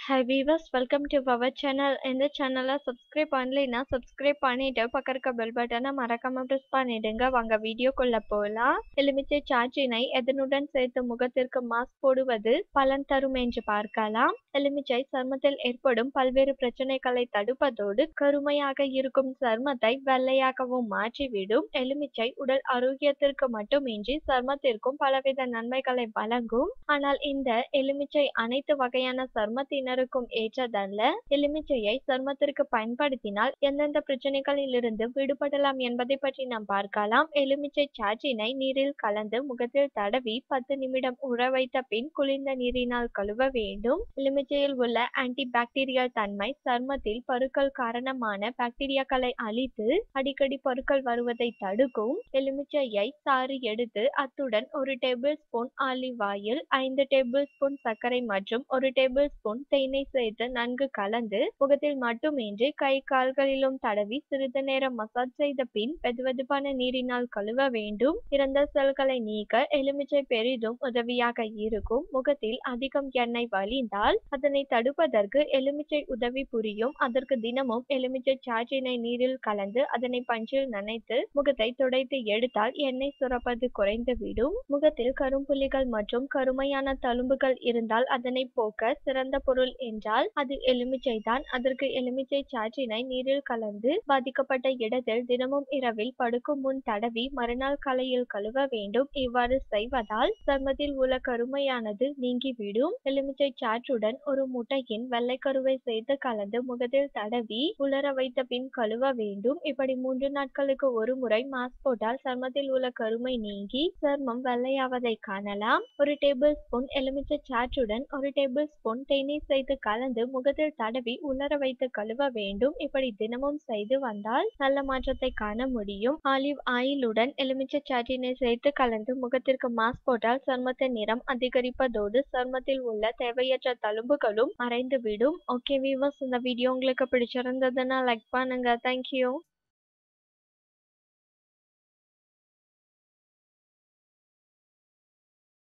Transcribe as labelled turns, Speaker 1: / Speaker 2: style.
Speaker 1: high viewers welcome to power channel இந்த சேனலை subscribe பண்ணலைன்னா சப்ஸ்கிரைப் பண்ணிட்டு பக்கம் இருக்க பெல் பட்டனை மறக்காம ப்ரெஸ் பண்ணிடுங்க வாங்க வீடியோக்குள்ள போகலாம் எலுமிச்சை சாற்றினை எதனுடன் சேர்த்து முகத்திற்கு மாஸ்க் போடுவது பலன் தரும் என்று பார்க்கலாம் எலுமிச்சை சருமத்தில் ஏற்படும் பல்வேறு பிரச்சனைகளை தடுப்பதோடு கருமையாக இருக்கும் சருமத்தை வெள்ளையாகவும் மாற்றிவிடும் எலுமிச்சை உடல் ஆரோக்கியத்திற்கு மட்டுமின்றி சருமத்திற்கும் பலவித நன்மைகளை வழங்கும் ஆனால் இந்த எலுமிச்சை அனைத்து வகையான சருமத்தினருக்கும் ஏற்றதல்ல எலுமிச்சையை சருமத்திற்கு பயன்படுத்தினால் எந்தெந்த பிரச்சனைகளில் இருந்து விடுபடலாம் என்பதை பற்றி நாம் பார்க்கலாம் எலுமிச்சை சாற்றினை நீரில் கலந்து முகத்தில் தடவி பத்து நிமிடம் உற வைத்த பின் குளிர்ந்த நீரினால் கழுவ வேண்டும் எலுமிச்சையில் உள்ள ஆன்டி பாக்டீரியல் தன்மை சருமத்தில் பருக்கள் காரணமான பாக்டீரியாக்களை அழித்து அடிக்கடி பருக்கள் வருவதை தடுக்கும் எலுமிச்சையை சாறு எடுத்து அத்துடன் ஒரு டேபிள் ஸ்பூன் ஆலிவ் ஆயில் ஐந்து டேபிள் ஸ்பூன் சர்க்கரை மற்றும் ஒரு டேபிள் ஸ்பூன் தேனை சேர்த்து நன்கு கலந்து முகத்தில் மட்டுமின்றி கை கால்களிலும் தடவி சிறிது நேரம் மசாஜ் செய்த பின் வெதுவெதுப்பான நீரினால் கழுவ வேண்டும் இறந்த செல்களை நீக்க எலுமிச்சை பெரிதும் உதவியாக இருக்கும் முகத்தில் அதிகம் எண்ணெய் வழிந்தால் அதனை தடுப்பதற்கு எலுமிச்சை உதவி புரியும் அதற்கு தினமும் எலுமிச்சை சாற்றினை நீரில் கலந்து அதனை பஞ்சில் நனைத்து முகத்தை துடைத்து எடுத்தால் எண்ணெய் சுரப்பது குறைந்துவிடும் முகத்தில் கரும்புள்ளிகள் மற்றும் கருமையான தழும்புகள் இருந்தால் அதனை போக்க சிறந்த பொருள் என்றால் அது எலுமிச்சை தான் அதற்கு எலுமிச்சை சாற்றினை நீரில் கலந்து பாதிக்கப்பட்ட இடத்தில் தினமும் இரவில் படுக்கும் முன் தடவி மறுநாள் காலையில் கழுவ வேண்டும் இவ்வாறு செய்வதால் சருமத்தில் உள்ள கருமையானது நீங்கிவிடும் எலுமிச்சை சாற்றுடன் ஒரு முட்டையின் வெள்ளைக்கருவை சேர்த்து கலந்து முகத்தில் தடவி உலர வைத்த பின் கழுவ வேண்டும் இப்படி மூன்று நாட்களுக்கு ஒரு முறை மாஸ்க் போட்டால் சருமத்தில் உள்ள கருமை நீங்கி சருமம் வெள்ளையாவதை காணலாம் ஒரு டேபிள் ஸ்பூன் எலுமிச்சை சாற்றுடன் ஒரு டேபிள் ஸ்பூன் தேநீர் சேர்த்து கலந்து முகத்தில் தடவி உலர வைத்து கழுவ வேண்டும் இப்படி தினமும் செய்து வந்தால் நல்ல மாற்றத்தை காண முடியும் ஆலிவ் ஆயிலுடன் எலுமிச்சை சாற்றினை சேர்த்து கலந்து முகத்திற்கு மாஸ்க் போட்டால் சருமத்தின் நிறம் அதிகரிப்பதோடு சருமத்தில் உள்ள தேவையற்ற தழும்புகளும் மறைந்துவிடும் ஓகே வீவர்ஸ் இந்த வீடியோ உங்களுக்கு பிடிச்சிருந்ததுன்னா லைக் பண்ணுங்க தேங்க்யூ